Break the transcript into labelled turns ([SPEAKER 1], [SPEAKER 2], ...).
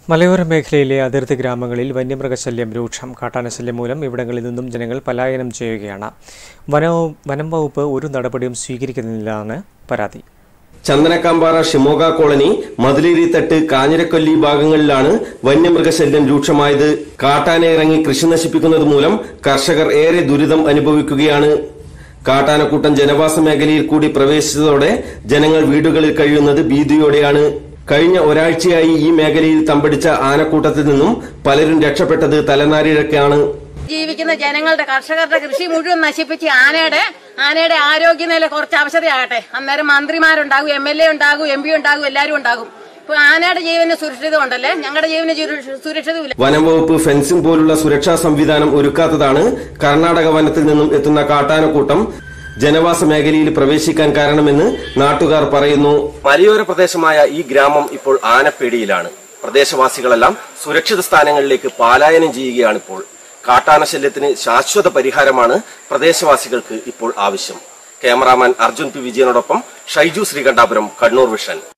[SPEAKER 1] മലയോര മേഖലയിലെ അതിർത്തി ഗ്രാമങ്ങളിൽ വന്യമൃഗശല്യം രൂക്ഷം കാട്ടാനശല്യം മൂലം ഇവിടങ്ങളിൽ നിന്നും ജനങ്ങൾ പലായനം ചെയ്യുകയാണ് വനവും വനം വകുപ്പ് ഒരു നടപടിയും സ്വീകരിക്കുന്നില്ലെന്നാണ് പരാതി
[SPEAKER 2] ചന്ദനക്കാമ്പാറ ഷിമോഗ കോളനി മതിലേരിത്തട്ട് കാഞ്ഞിരക്കൊല്ലി ഭാഗങ്ങളിലാണ് വന്യമൃഗശല്യം രൂക്ഷമായത് കാട്ടാന ഇറങ്ങി കൃഷി നശിപ്പിക്കുന്നത് മൂലം കർഷകർ ഏറെ ദുരിതം അനുഭവിക്കുകയാണ് കാട്ടാനക്കൂട്ടം ജനവാസ മേഖലയിൽ കൂടി പ്രവേശിച്ചതോടെ ജനങ്ങൾ വീടുകളിൽ കഴിയുന്നത് ഭീതിയോടെയാണ് കഴിഞ്ഞ ഒരാഴ്ചയായി ഈ മേഖലയിൽ തമ്പടിച്ച ആനക്കൂട്ടത്തിൽ നിന്നും പലരും രക്ഷപ്പെട്ടത് തലനാരിഴക്കാണ്
[SPEAKER 3] ജീവിക്കുന്ന ജനങ്ങളുടെ കർഷകരുടെ കൃഷി മുഴുവൻ നശിപ്പിച്ച് ആനയുടെ ആനയുടെ ആരോഗ്യനില കുറച്ച് അവശതയാകട്ടെ അന്നേരം മന്ത്രിമാരുണ്ടാകും എം എൽ എ ഉണ്ടാകും എം പി ഉണ്ടാകും എല്ലാവരും ഉണ്ടാകും ഇപ്പൊ ആനയുടെ ജീവന് സുരക്ഷിതം ഉണ്ടല്ലേ ഞങ്ങളുടെ ജീവന് സുര- സുരക്ഷിതമില്ല
[SPEAKER 2] വനം വകുപ്പ് ഫെൻസിംഗ് പോലുള്ള സുരക്ഷാ സംവിധാനം ഒരുക്കാത്തതാണ് കർണാടക വനത്തിൽ നിന്നും എത്തുന്ന കാട്ടാനക്കൂട്ടം ജനവാസ മേഖലയിൽ പ്രവേശിക്കാൻ കാരണമെന്ന് നാട്ടുകാർ പറയുന്നു മലയോര പ്രദേശമായ ഈ ഗ്രാമം ഇപ്പോൾ ആനപ്പേടിയിലാണ് പ്രദേശവാസികളെല്ലാം സുരക്ഷിത സ്ഥാനങ്ങളിലേക്ക് പലായനം ചെയ്യുകയാണ് ഇപ്പോൾ കാട്ടാനശല്യത്തിന് ശാശ്വത പരിഹാരമാണ് പ്രദേശവാസികൾക്ക് ഇപ്പോൾ ആവശ്യം ക്യാമറാമാൻ അർജുൻ പി വിജയനോടൊപ്പം ഷൈജു ശ്രീകണ്ഠാപുരം കണ്ണൂർ വിഷൻ